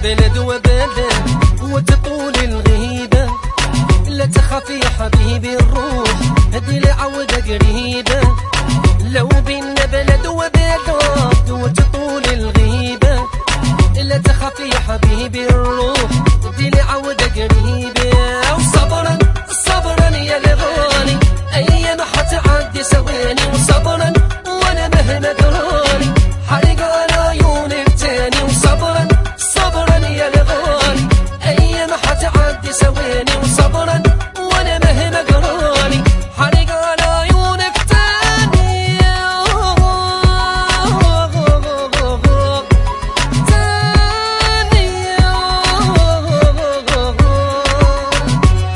بلد وبلد وتطول الغيبة لا تخافي يا حبيبي الروح هدي لعودة قريبة لو بينا بلد وبلد وتطول الغيبة لا تخافي يا حبيبي الروح هدي لعودة قريبة وصبرا صبرا يا الغالي ايام حتعدي ثواني وصبرا وانا مهما قراني حرق على عيونك تاني وصبرا صبرا يا الغالي ايام حتعدي ثواني وصبرا وانا مهما قراني حرق على عيونك تاني تاني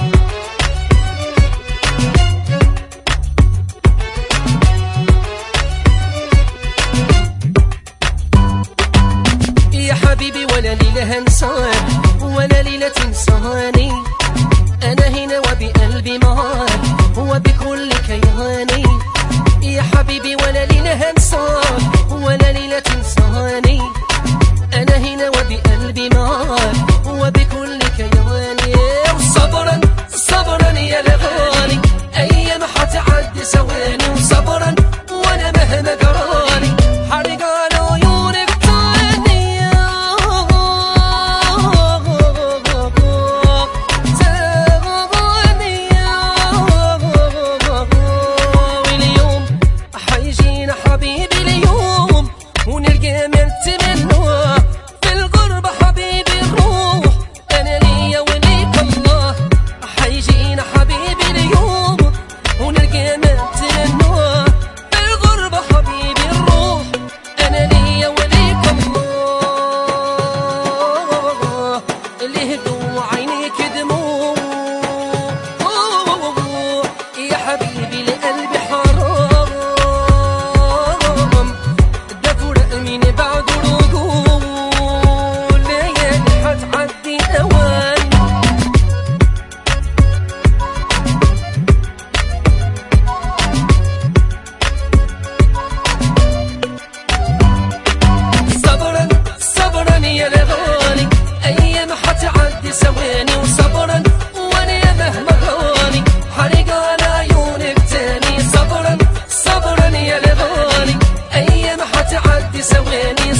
يا حبيبي ولا ليلة هنسان ولا ليلة تنساني أنا هنا وبقلبي معاك وبكل كياني يا حبيبي ولا ليلة هنسان ولا ليلة تنساني أنا هنا وبقلبي معاك وبكل كياني وصبرا صبرا يا الغالي أيام حتعدي ثواني وصبرا وأنا مهما قراني حرق على عيونك تاني واليوم حيجينا حبيبي اليوم ونلقى مرت منه في الغربة حبيبي الروح أنا ليا وليك الله حيجينا حبيبي اليوم ونلقى مرت منه في الغربة حبيبي الروح أنا ليا وليك الله اللي هدوا عينيك دموع يا حبيبي لقلبي حرام ده فراق من بعد رجوع ليالي حتعدي اوان صبرا صبرا يا الغالي ايام حتعدي ثواني وصبرا وانا مهما غالي حرق على عيونك تاني صبرا صبرا يا الغالي ايام حتعدي ثواني